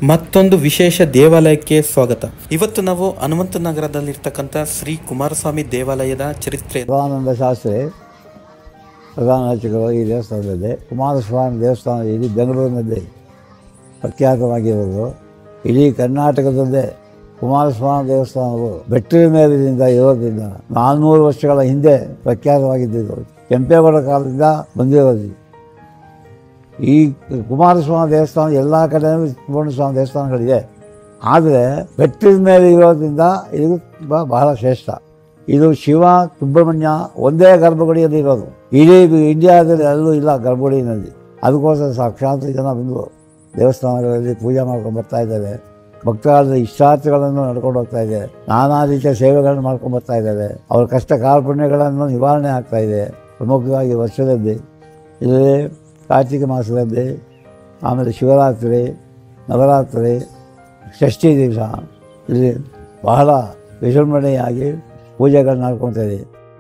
ಮತ್ತೊಂದು ವಿಶೇಷ ದೇವಾಲಯಕ್ಕೆ ಸ್ವಾಗತ ಇವತ್ತು ನಾವು ಹನುಮಂತ ನಗರದಲ್ಲಿರ್ತಕ್ಕಂಥ ಶ್ರೀ ಕುಮಾರಸ್ವಾಮಿ ದೇವಾಲಯದ ಚರಿತ್ರೆ ಸದಾನಂದ ಶಾಸ್ತ್ರಿ ಪ್ರಧಾನ ಅರ್ಚಕರು ಈ ದೇವಸ್ಥಾನದಲ್ಲಿ ಕುಮಾರಸ್ವಾಮಿ ದೇವಸ್ಥಾನ ಇಡೀ ಬೆಂಗಳೂರಿನಲ್ಲಿ ಪ್ರಖ್ಯಾತವಾಗಿರೋದು ಇಡೀ ಕರ್ನಾಟಕದಲ್ಲೇ ಕುಮಾರಸ್ವಾಮಿ ದೇವಸ್ಥಾನವು ಬೆಟ್ಟದ ಮೇಲಿನಿಂದ ಇರೋದ್ರಿಂದ ನಾನ್ನೂರು ವರ್ಷಗಳ ಹಿಂದೆ ಪ್ರಖ್ಯಾತವಾಗಿದ್ದು ಕೆಂಪೇಗೌಡ ಕಾಲದಿಂದ ಬಂದಿರೋದು ಈ ಕುಮಾರಸ್ವಾಮಿ ದೇವಸ್ಥಾನ ಎಲ್ಲ ಕಡೆಯೂ ಸುಬ್ರಹ್ಮಣ್ಯಸ್ವಾಮಿ ದೇವಸ್ಥಾನಗಳಿದೆ ಆದರೆ ಬೆಟ್ಟದ ಮೇಲೆ ಇರೋದ್ರಿಂದ ಇದು ತುಂಬ ಬಹಳ ಶ್ರೇಷ್ಠ ಇದು ಶಿವ ಸುಬ್ರಹ್ಮಣ್ಯ ಒಂದೇ ಗರ್ಭಗುಡಿಯಲ್ಲಿ ಇರೋದು ಇಡೀ ಇಂಡಿಯಾದಲ್ಲಿ ಎಲ್ಲೂ ಇಲ್ಲ ಗರ್ಭಗುಡಿನಲ್ಲಿ ಅದಕ್ಕೋಸ್ಕರ ಸಾಕ್ಷಾತ್ ಜನ ಬಂದು ದೇವಸ್ಥಾನಗಳಲ್ಲಿ ಪೂಜೆ ಮಾಡ್ಕೊಂಡು ಬರ್ತಾ ಇದ್ದಾರೆ ಭಕ್ತರಾದ ಇಷ್ಟಾರ್ಥಗಳನ್ನು ನಡ್ಕೊಂಡು ಹೋಗ್ತಾ ಇದೆ ನಾನಾ ರೀತಿಯ ಸೇವೆಗಳನ್ನು ಮಾಡ್ಕೊಂಡು ಬರ್ತಾ ಇದ್ದಾರೆ ಅವರ ಕಷ್ಟ ಕಾರ್ಪಣ್ಯಗಳನ್ನು ನಿವಾರಣೆ ಆಗ್ತಾ ಇದೆ ಪ್ರಮುಖವಾಗಿ ವರ್ಷದಲ್ಲಿ ಇಲ್ಲಿ ಕಾರ್ತಿಕ ಮಾಸದಲ್ಲಿ ಆಮೇಲೆ ಶಿವರಾತ್ರಿ ನವರಾತ್ರಿ ಷಷ್ಠಿ ದಿವಸ ಇಲ್ಲಿ ಬಹಳ ವಿಜೃಂಭಣೆಯಾಗಿ ಪೂಜೆಗಳನ್ನ ನಡ್ಕೊತಾರೆ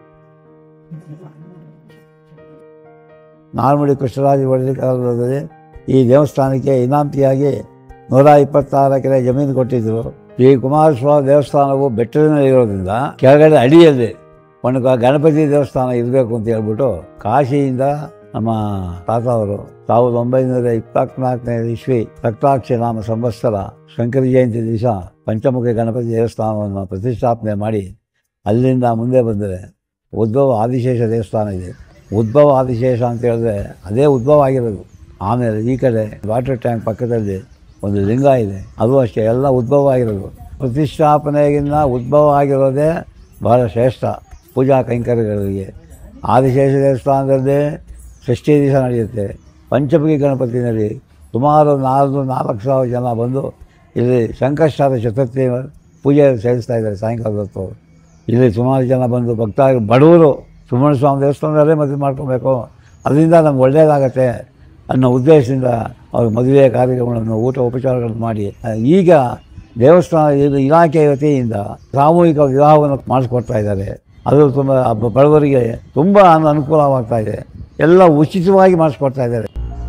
ನಾಲ್ಮುಡಿ ಕೃಷ್ಣರಾಜ ಒಡೆಯ ಕಾಲದಲ್ಲಿ ಈ ದೇವಸ್ಥಾನಕ್ಕೆ ಇನಾಂತಿಯಾಗಿ ನೂರ ಇಪ್ಪತ್ತಾರು ಎಕರೆ ಜಮೀನು ಕೊಟ್ಟಿದ್ದರು ಈ ಕುಮಾರಸ್ವಾಮಿ ದೇವಸ್ಥಾನವು ಬೆಟ್ಟದ ಮೇಲೆ ಇರೋದ್ರಿಂದ ಕೆಳಗಡೆ ಅಡಿಯಲ್ಲಿ ಒಂದು ಗ- ಗಣಪತಿ ದೇವಸ್ಥಾನ ಇರಬೇಕು ಅಂತ ಹೇಳ್ಬಿಟ್ಟು ಕಾಶಿಯಿಂದ ನಮ್ಮ ತಾತ ಅವರು ಸಾವಿರದ ಒಂಬೈನೂರ ಇಪ್ಪತ್ನಾಲ್ಕನೇ ಇಸ್ವಿ ರಕ್ತಾಕ್ಷಿ ನಾಮ ಸಂವತ್ಸರ ಶಂಕರ ಜಯಂತಿ ದಿವಸ ಪಂಚಮುಖಿ ಗಣಪತಿ ದೇವಸ್ಥಾನವನ್ನು ಪ್ರತಿಷ್ಠಾಪನೆ ಮಾಡಿ ಅಲ್ಲಿಂದ ಮುಂದೆ ಬಂದರೆ ಉದ್ಭವ ಆದಿಶೇಷ ದೇವಸ್ಥಾನ ಇದೆ ಉದ್ಭವ ಆದಿಶೇಷ ಅಂತ ಹೇಳಿದ್ರೆ ಅದೇ ಉದ್ಭವ ಆಗಿರೋದು ಆಮೇಲೆ ಈ ಕಡೆ ವಾಟರ್ ಟ್ಯಾಂಕ್ ಪಕ್ಕದಲ್ಲಿ ಒಂದು ಲಿಂಗ ಇದೆ ಅದು ಅಷ್ಟೇ ಎಲ್ಲ ಉದ್ಭವ ಆಗಿರೋದು ಪ್ರತಿಷ್ಠಾಪನೆಗಿನ್ನ ಉದ್ಭವ ಆಗಿರೋದೇ ಬಹಳ ಶ್ರೇಷ್ಠ ಪೂಜಾ ಕೈಂಕರ್ಯಗಳಿಗೆ ಆದಿಶೇಷ ದೇವಸ್ಥಾನದಲ್ಲಿ ಷಷ್ಠಿ ದಿವಸ ನಡೆಯುತ್ತೆ ಪಂಚಮುಖಿ ಗಣಪತಿನಲ್ಲಿ ಸುಮಾರು ನಾಲ್ಕು ನಾಲ್ಕು ಸಾವಿರ ಜನ ಬಂದು ಇಲ್ಲಿ ಸಂಕಷ್ಟಾದ ಚತುರ್ಥಿ ಪೂಜೆ ಸೇರಿಸ್ತಾ ಇದ್ದಾರೆ ಸಾಯಂಕಾಲದ ಹೊತ್ತು ಇಲ್ಲಿ ಸುಮಾರು ಜನ ಬಂದು ಭಕ್ತ ಬಡವರು ಸುಬ್ರಹ್ಮಣ್ಯ ಸ್ವಾಮಿ ದೇವಸ್ಥಾನದಲ್ಲೇ ಮದುವೆ ಮಾಡ್ಕೊಬೇಕು ಅದರಿಂದ ನಮ್ಗೆ ಒಳ್ಳೆಯದಾಗತ್ತೆ ಅನ್ನೋ ಉದ್ದೇಶದಿಂದ ಅವ್ರ ಮದುವೆ ಕಾರ್ಯಕ್ರಮಗಳನ್ನು ಊಟ ಉಪಚಾರಗಳನ್ನು ಮಾಡಿ ಈಗ ದೇವಸ್ಥಾನ ಇದು ಇಲಾಖೆ ವತಿಯಿಂದ ಸಾಮೂಹಿಕ ವಿವಾಹವನ್ನು ಮಾಡಿಸ್ಕೊಡ್ತಾ ಇದ್ದಾರೆ ಅದು ತುಂಬ ಬ- ಬಡವರಿಗೆ ತುಂಬ ಅನು- ಅನುಕೂಲವಾಗ್ತಾ ಇದೆ ಎಲ್ಲ ಉಚಿತವಾಗಿ ಮಾಡಿಸ್ಕೊಡ್ತಾ ಇದ್ದಾರೆ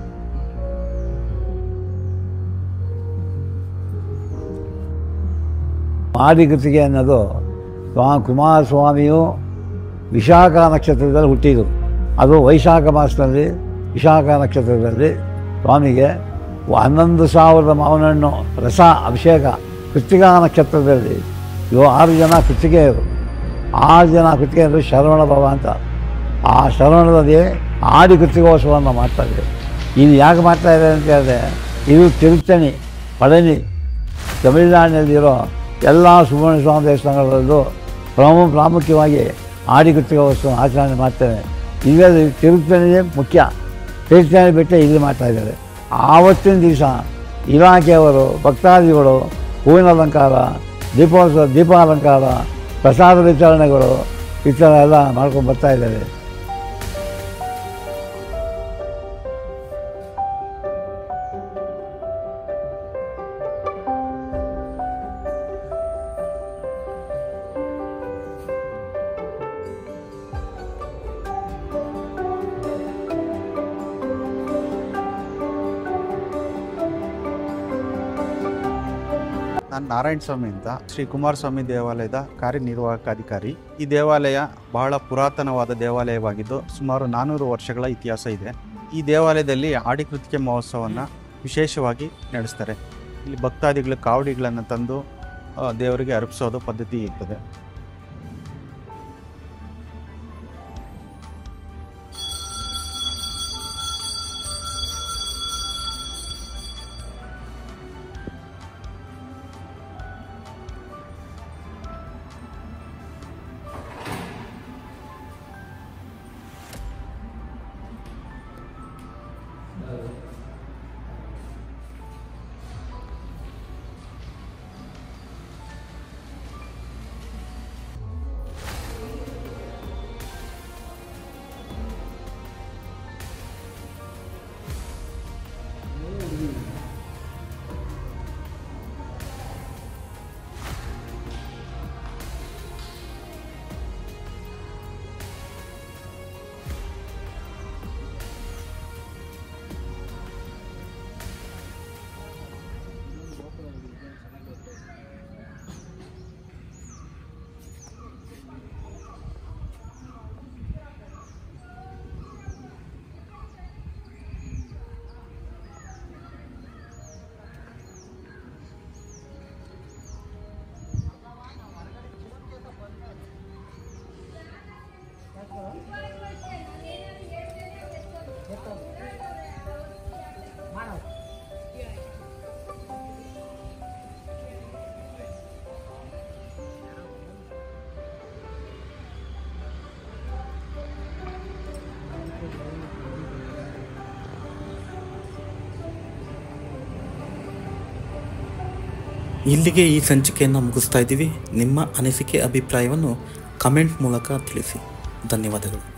ಆದಿಕೃತಿಗೆ ಅನ್ನೋದು ಸ್ವಾ ಕುಮಾರಸ್ವಾಮಿಯು ವಿಶಾಖ ನಕ್ಷತ್ರದಲ್ಲಿ ಹುಟ್ಟಿದರು ಅದು ವೈಶಾಖ ಮಾಸದಲ್ಲಿ ವಿಶಾಖ ನಕ್ಷತ್ರದಲ್ಲಿ ಸ್ವಾಮಿಗೆ ಹನ್ನೊಂದು ಸಾವಿರದ ಮಾವಿನ ಹಣ್ಣು ರಸ ಅಭಿಷೇಕ ಕೃತಿಕಾ ನಕ್ಷತ್ರದಲ್ಲಿ ಇವು ಆರು ಜನ ಕೃತಿಕೆಯರು ಆರು ಜನ ಕೃತಿಕೆಯರು ಶರವಣ ಭವ ಅಂತ ಆ ಶರವಣದಲ್ಲಿ ಆಡಿ ಕೃತಿಕೋತ್ಸವವನ್ನು ಮಾಡ್ತಾರೆ ಇದು ಯಾಕೆ ಮಾಡ್ತಾ ಇದ್ದಾರೆ ಅಂತ ಹೇಳಿದ್ರೆ ಇದು ತಿರುಚಣಿ ಪಳನಿ ತಮಿಳುನಾಡಿನಲ್ಲಿರೋ ಎಲ್ಲ ಸುಬ್ರಹ್ಮಣ್ಯ ಸ್ವಾಮಿ ದೇವಸ್ಥಾನಗಳಲ್ಲೂ ಪ್ರಮು ಪ್ರಾಮುಖ್ಯವಾಗಿ ಆಡಿ ಕೃತಿಕೋತ್ಸವ ಆಚರಣೆ ಮಾಡ್ತೇವೆ ಇದರಲ್ಲಿ ತಿರುಪತಿಯೇ ಮುಖ್ಯ ತಿರುಪತಿ ಬಿಟ್ಟು ಇಲ್ಲಿ ಮಾಡ್ತಾ ಇದ್ದಾರೆ ಆವತ್ತಿನ ದಿವಸ ಇಲಾಖೆಯವರು ಭಕ್ತಾದಿಗಳು ಹೂವಿನ ಅಲಂಕಾರ ದೀಪೋತ್ಸವ ದೀಪಾಲಂಕಾರ ಪ್ರಸಾದ ವಿತರಣೆಗಳು ಈ ಥರ ಎಲ್ಲ ಮಾಡ್ಕೊಂಡು ಬರ್ತಾ ಇದ್ದಾರೆ ನಾನು ನಾರಾಯಣ ಸ್ವಾಮಿ ಅಂತ ಶ್ರೀ ಕುಮಾರಸ್ವಾಮಿ ದೇವಾಲಯದ ಕಾರ್ಯನಿರ್ವಾಹಕ ಅಧಿಕಾರಿ ಈ ದೇವಾಲಯ ಬಹಳ ಪುರಾತನವಾದ ದೇವಾಲಯವಾಗಿದ್ದು ಸುಮಾರು ನಾನ್ನೂರು ವರ್ಷಗಳ ಇತಿಹಾಸ ಇದೆ ಈ ದೇವಾಲಯದಲ್ಲಿ ಆಡಿಕೃತಿಕೆ ಮಹೋತ್ಸವವನ್ನು ವಿಶೇಷವಾಗಿ ನಡೆಸ್ತಾರೆ ಇಲ್ಲಿ ಭಕ್ತಾದಿಗಳು ಕಾವಡಿಗಳನ್ನು ತಂದು ಆ, ದೇವರಿಗೆ ಅರ್ಪಿಸೋದು ಪದ್ಧತಿ ಇರ್ತದೆ ಇಲ್ಲಿಗೆ ಈ ಸಂಚಿಕೆಯನ್ನು ಮುಗಿಸ್ತಾ ಇದ್ದೀವಿ ನಿಮ್ಮ ಅನಿಸಿಕೆ ಅಭಿಪ್ರಾಯವನ್ನು ಕಮೆಂಟ್ ಮೂಲಕ ತಿಳಿಸಿ ಧನ್ಯವಾದಗಳು